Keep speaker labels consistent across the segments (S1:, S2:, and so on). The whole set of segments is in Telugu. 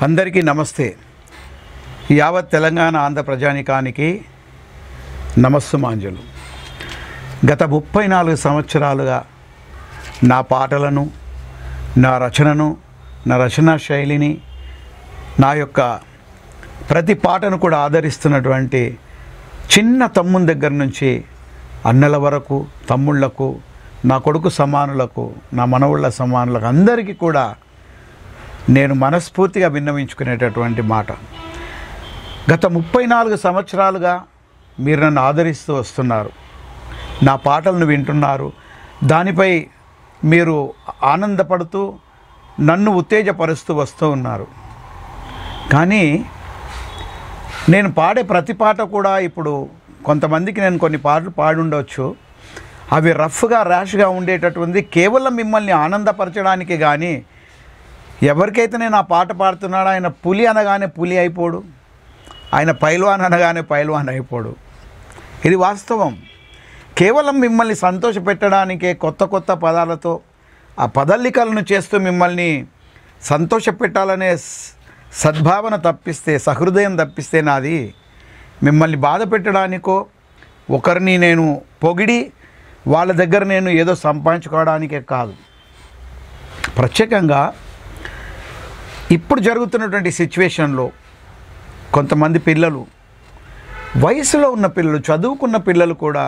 S1: అందరికీ నమస్తే యావత్ తెలంగాణ ఆంధ్ర ప్రజానికానికి నమస్సుమాంజలు గత ముప్పై నాలుగు సంవత్సరాలుగా నా పాటలను నా రచనను నా రచనా శైలిని నా యొక్క ప్రతి పాటను కూడా ఆదరిస్తున్నటువంటి చిన్న తమ్ముని దగ్గర నుంచి అన్నల వరకు తమ్ముళ్లకు నా కొడుకు సమానులకు నా మనవుళ్ళ సమానులకు అందరికీ కూడా నేను మనస్ఫూర్తిగా విన్నవించుకునేటటువంటి మాట గత ముప్పై నాలుగు సంవత్సరాలుగా మీరు నన్ను ఆదరిస్తూ వస్తున్నారు నా పాటలను వింటున్నారు దానిపై మీరు ఆనందపడుతూ నన్ను ఉత్తేజపరుస్తూ వస్తూ ఉన్నారు కానీ నేను పాడే ప్రతి పాట కూడా ఇప్పుడు కొంతమందికి నేను కొన్ని పాటలు పాడి ఉండవచ్చు అవి రఫ్గా ర్యాష్గా ఉండేటటువంటి కేవలం మిమ్మల్ని ఆనందపరచడానికి కానీ ఎవరికైతే నేను ఆ పాట పాడుతున్నాడో ఆయన పులి అనగానే పులి అయిపోడు ఆయన పైల్వాన్ అనగానే పైల్వాన్ అయిపోడు ఇది వాస్తవం కేవలం మిమ్మల్ని సంతోషపెట్టడానికే కొత్త కొత్త పదాలతో ఆ పదల్లికలను చేస్తూ మిమ్మల్ని సంతోషపెట్టాలనే స- సద్భావన తప్పిస్తే సహృదయం తప్పిస్తే నాది మిమ్మల్ని బాధ పెట్టడానికో ఒకరిని నేను పొగిడి వాళ్ళ దగ్గర నేను ఏదో సంపాదించుకోవడానికే కాదు ప్రత్యేకంగా ఇప్పుడు జరుగుతున్నటువంటి సిచ్యువేషన్లో కొంతమంది పిల్లలు వయసులో ఉన్న పిల్లలు చదువుకున్న పిల్లలు కూడా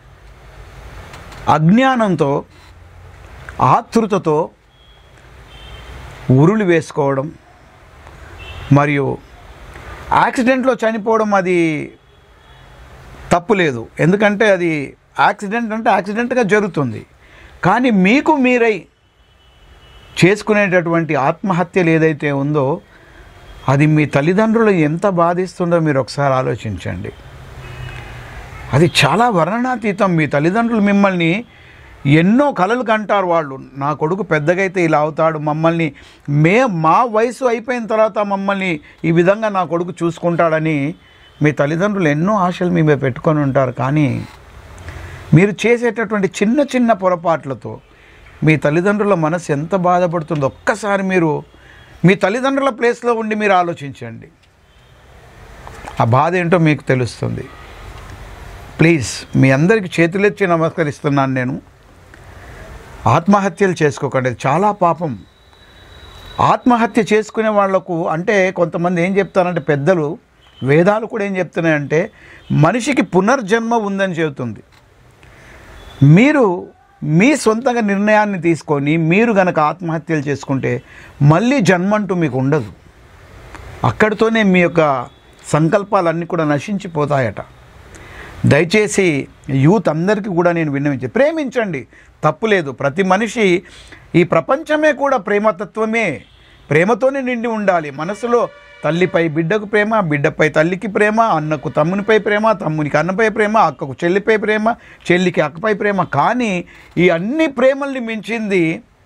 S1: అజ్ఞానంతో ఆతృతతో ఉరులు వేసుకోవడం మరియు యాక్సిడెంట్లో చనిపోవడం అది తప్పు లేదు ఎందుకంటే అది యాక్సిడెంట్ అంటే యాక్సిడెంట్గా జరుగుతుంది కానీ మీకు మీరై చేసుకునేటటువంటి ఆత్మహత్యలు ఏదైతే ఉందో అది మీ తల్లిదండ్రులు ఎంత బాధిస్తుందో మీరు ఒకసారి ఆలోచించండి అది చాలా వర్ణనాతీతం మీ తల్లిదండ్రులు మిమ్మల్ని ఎన్నో కలలు కంటారు వాళ్ళు నా కొడుకు పెద్దగైతే ఇలా అవుతాడు మమ్మల్ని మే మా వయసు అయిపోయిన తర్వాత మమ్మల్ని ఈ విధంగా నా కొడుకు చూసుకుంటాడని మీ తల్లిదండ్రులు ఎన్నో ఆశలు మీ మీద పెట్టుకొని ఉంటారు కానీ మీరు చేసేటటువంటి చిన్న చిన్న పొరపాట్లతో మీ తల్లిదండ్రుల మనసు ఎంత బాధపడుతుందో ఒక్కసారి మీరు మీ తల్లిదండ్రుల ప్లేస్లో ఉండి మీరు ఆలోచించండి ఆ బాధ ఏంటో మీకు తెలుస్తుంది ప్లీజ్ మీ అందరికి చేతులెత్తి నమస్కరిస్తున్నాను నేను ఆత్మహత్యలు చేసుకోకండి అది చాలా పాపం ఆత్మహత్య చేసుకునే వాళ్లకు అంటే కొంతమంది ఏం చెప్తారంటే పెద్దలు వేదాలు కూడా ఏం చెప్తున్నాయంటే మనిషికి పునర్జన్మ ఉందని చెబుతుంది మీరు మీ సొంతంగా నిర్ణయాన్ని తీసుకొని మీరు గనక ఆత్మహత్యలు చేసుకుంటే మళ్ళీ జన్మంటూ మీకు ఉండదు అక్కడితోనే మీ యొక్క సంకల్పాలన్నీ కూడా నశించిపోతాయట దయచేసి యూత్ అందరికీ కూడా నేను విన్నవించి ప్రేమించండి తప్పులేదు ప్రతి మనిషి ఈ ప్రపంచమే కూడా ప్రేమతత్వమే ప్రేమతోనే నిండి ఉండాలి మనసులో తల్లిపై బిడ్డకు ప్రేమ బిడ్డపై తల్లికి ప్రేమ అన్నకు తమ్మునిపై ప్రేమ తమ్మునికి అన్నపై ప్రేమ అక్కకు చెల్లిపై ప్రేమ చెల్లికి అక్కపై ప్రేమ కానీ ఈ అన్ని ప్రేమల్ని మించింది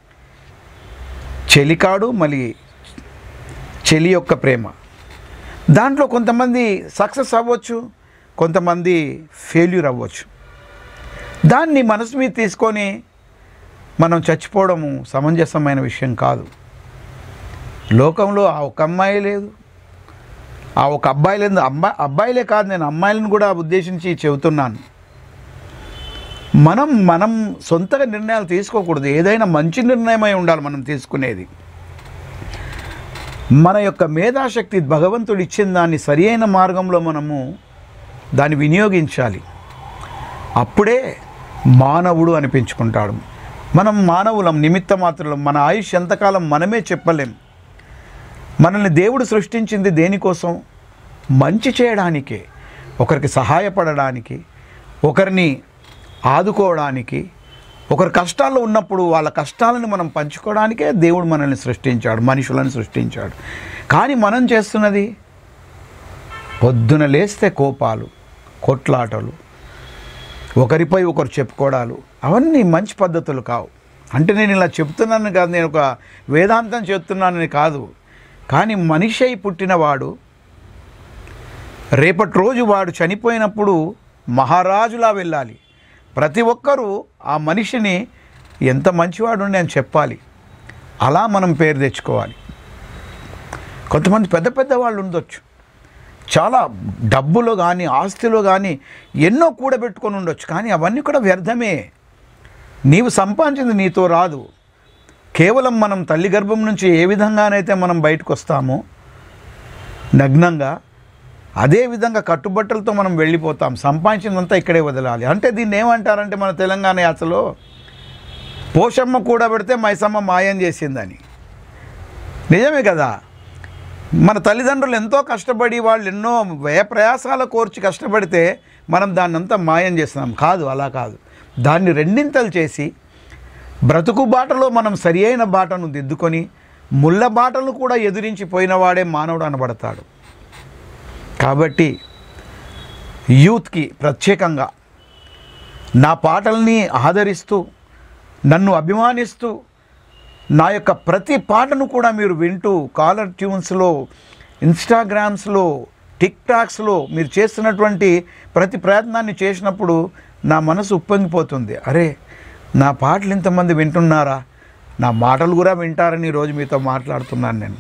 S1: చెలికాడు మళ్ళీ చెలి యొక్క ప్రేమ దాంట్లో కొంతమంది సక్సెస్ అవ్వచ్చు కొంతమంది ఫెయిల్యూర్ అవ్వచ్చు దాన్ని మనసు మీద తీసుకొని మనం చచ్చిపోవడము సమంజసమైన విషయం కాదు లోకంలో ఆ ఒక అమ్మాయి లేదు ఆ ఒక అబ్బాయి లేదు అమ్మాయి అబ్బాయిలే కాదు నేను అమ్మాయిలను కూడా ఉద్దేశించి చెబుతున్నాను మనం మనం సొంతగా నిర్ణయాలు తీసుకోకూడదు ఏదైనా మంచి నిర్ణయమై ఉండాలి మనం తీసుకునేది మన యొక్క మేధాశక్తి భగవంతుడు ఇచ్చిన దాన్ని సరి అయిన మార్గంలో మనము దాన్ని వినియోగించాలి అప్పుడే మానవుడు అనిపించుకుంటాడు మనం మానవులం నిమిత్త మాత్రం మన ఆయుష్ ఎంతకాలం మనమే చెప్పలేం మనల్ని దేవుడు సృష్టించింది దేనికోసం మంచి చేయడానికే ఒకరికి సహాయపడడానికి ఒకరిని ఆదుకోవడానికి ఒకరి కష్టాల్లో ఉన్నప్పుడు వాళ్ళ కష్టాలను మనం పంచుకోవడానికే దేవుడు మనల్ని సృష్టించాడు మనుషులను సృష్టించాడు కానీ మనం చేస్తున్నది పొద్దున లేస్తే కోపాలు కొట్లాటలు ఒకరిపై ఒకరు చెప్పుకోవడాలు అవన్నీ మంచి పద్ధతులు కావు అంటే నేను ఇలా చెప్తున్నాను కాదు నేను ఒక వేదాంతం చెప్తున్నానని కాదు కానీ మనిషి అయి పుట్టినవాడు రేపటి రోజు వాడు చనిపోయినప్పుడు మహారాజులా వెళ్ళాలి ప్రతి ఒక్కరూ ఆ మనిషిని ఎంత మంచివాడు అని చెప్పాలి అలా మనం పేరు తెచ్చుకోవాలి కొంతమంది పెద్ద పెద్ద వాళ్ళు ఉండొచ్చు చాలా డబ్బులో కానీ ఆస్తిలో కానీ ఎన్నో కూడబెట్టుకొని ఉండొచ్చు కానీ అవన్నీ కూడా వ్యర్థమే నీవు సంపాదించింది నీతో రాదు కేవలం మనం తల్లి గర్భం నుంచి ఏ విధంగానైతే మనం బయటకు వస్తామో నగ్నంగా అదే విధంగా కట్టుబట్టలతో మనం వెళ్ళిపోతాం సంపాదించిందంతా ఇక్కడే వదలాలి అంటే దీన్ని ఏమంటారంటే మన తెలంగాణ యాసలో పోషమ్మ కూడా పెడితే మైసమ్మ మాయం చేసిందని నిజమే కదా మన తల్లిదండ్రులు ఎంతో కష్టపడి వాళ్ళు ఎన్నో వ్యయ ప్రయాసాల కోర్చి కష్టపడితే మనం దాన్ని అంతా మాయం చేస్తున్నాం కాదు అలా కాదు దాన్ని రెండింతలు చేసి బ్రతుకు బాటలో మనం సరి అయిన బాటను దిద్దుకొని ముళ్ళ బాటలు కూడా ఎదిరించి పోయినవాడే మానవుడు అనబడతాడు కాబట్టి యూత్కి ప్రత్యేకంగా నా పాటల్ని ఆదరిస్తూ నన్ను అభిమానిస్తూ నా యొక్క ప్రతి పాటను కూడా మీరు వింటూ కాలర్ ట్యూన్స్లో ఇన్స్టాగ్రామ్స్లో టిక్ టాక్స్లో మీరు చేస్తున్నటువంటి ప్రతి ప్రయత్నాన్ని చేసినప్పుడు నా మనసు ఉప్పొంగిపోతుంది అరే నా పాటలు ఇంతమంది వింటున్నారా నా మాటలు కూడా వింటారని ఈరోజు మీతో మాట్లాడుతున్నాను నేను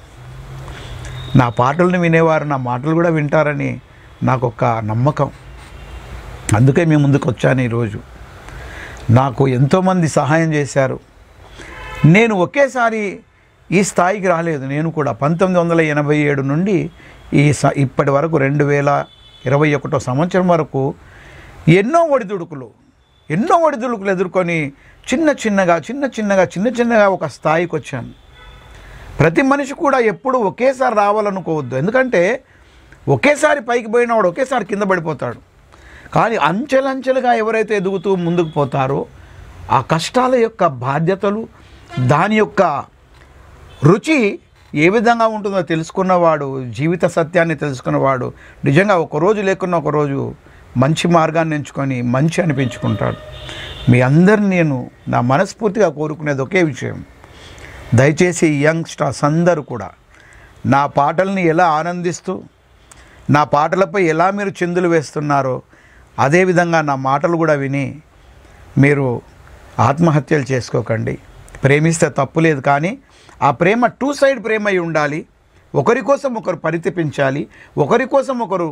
S1: నా పాటలను వినేవారు నా మాటలు కూడా వింటారని నాకు ఒక నమ్మకం అందుకే మీ ముందుకు వచ్చాను ఈరోజు నాకు ఎంతోమంది సహాయం చేశారు నేను ఒకేసారి ఈ స్థాయికి రాలేదు నేను కూడా పంతొమ్మిది వందల ఎనభై ఏడు నుండి ఈ స ఇప్పటి వరకు రెండు వేల ఇరవై ఒకటో సంవత్సరం వరకు ఎన్నో ఒడిదుడుకులు ఎన్నో ఒడిదుడుకులు ఎదుర్కొని చిన్న చిన్నగా చిన్న చిన్నగా చిన్న చిన్నగా ఒక స్థాయికి వచ్చాను ప్రతి మనిషి కూడా ఎప్పుడు ఒకేసారి రావాలనుకోవద్దు ఎందుకంటే ఒకేసారి పైకి పోయినవాడు ఒకేసారి కింద పడిపోతాడు కానీ అంచెలంచెలుగా ఎవరైతే ఎదుగుతూ ముందుకు పోతారో ఆ కష్టాల యొక్క బాధ్యతలు దాని యొక్క రుచి ఏ విధంగా ఉంటుందో తెలుసుకున్నవాడు జీవిత సత్యాన్ని తెలుసుకున్నవాడు నిజంగా ఒకరోజు లేకున్నా ఒకరోజు మంచి మార్గాన్ని ఎంచుకొని మంచి అనిపించుకుంటాడు మీ అందరిని నేను నా మనస్ఫూర్తిగా కోరుకునేది ఒకే విషయం దయచేసి యంగ్ స్టార్స్ అందరూ కూడా నా పాటల్ని ఎలా ఆనందిస్తూ నా పాటలపై ఎలా మీరు చిందులు వేస్తున్నారో అదేవిధంగా నా మాటలు కూడా విని మీరు ఆత్మహత్యలు చేసుకోకండి ప్రేమిస్తే తప్పు లేదు కానీ ఆ ప్రేమ టూ సైడ్ ప్రేమ అయి ఉండాలి ఒకరి కోసం ఒకరు పరితపించాలి ఒకరి కోసం ఒకరు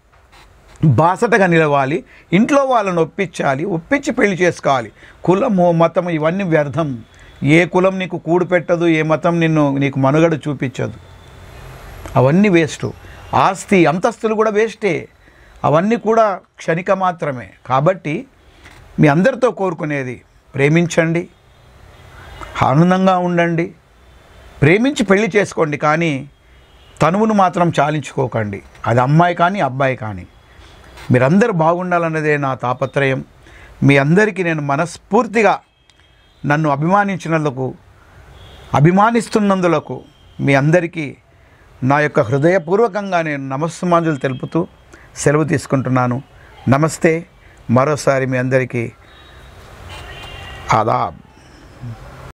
S1: బాసటగా నిలవాలి ఇంట్లో వాళ్ళని ఒప్పించాలి ఒప్పించి పెళ్లి చేసుకోవాలి కులము మతం ఇవన్నీ వ్యర్థం ఏ కులం నీకు కూడు పెట్టదు ఏ మతం నిన్ను నీకు మనుగడ చూపించదు అవన్నీ వేస్ట్ ఆస్తి అంతస్తులు కూడా వేస్టే అవన్నీ కూడా క్షణిక మాత్రమే కాబట్టి మీ అందరితో కోరుకునేది ప్రేమించండి ఆనందంగా ఉండండి ప్రేమించి పెళ్లి చేసుకోండి కానీ తనువును మాత్రం చాలించుకోకండి అది అమ్మాయి కానీ అబ్బాయి కానీ మీరందరూ బాగుండాలన్నదే నా తాపత్రయం మీ అందరికీ నేను మనస్ఫూర్తిగా నన్ను అభిమానించినందుకు అభిమానిస్తున్నందులకు మీ అందరికీ నా యొక్క హృదయపూర్వకంగా నేను నమస్సుమాంజులు తెలుపుతూ సెలవు తీసుకుంటున్నాను నమస్తే మరోసారి మీ అందరికీ ఆదాబ్